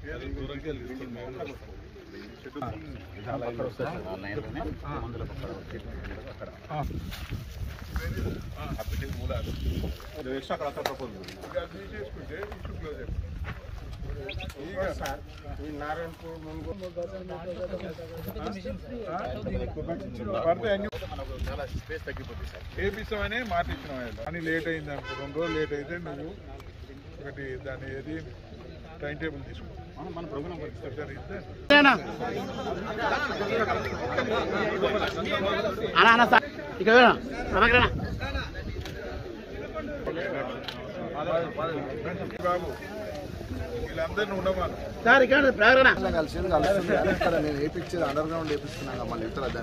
చేపిస్తామని మాట ఇచ్చినాం ఆయన అని లేట్ అయింది అనుకో రెండు రోజులు లేట్ అయితే నువ్వు ఒకటి దాని ఏది టైం టేబుల్ తీసుకో మన ప్రోగ్రామ్ ఇస్తే అన్నా అన్న సార్ ఇక్కడ చూడు. ప్రభాకర్ అన్న. బాబు వీళ్ళందరినీ ఉండమను సార్ ఇక్కడ ప్రభాకర్ అన్న. కలిసి కలుస్తుంది ఇక్కడ నేను వేయించేది అండర్ గ్రౌండ్ వేపిస్తున్నాను మళ్ళీ ఇతర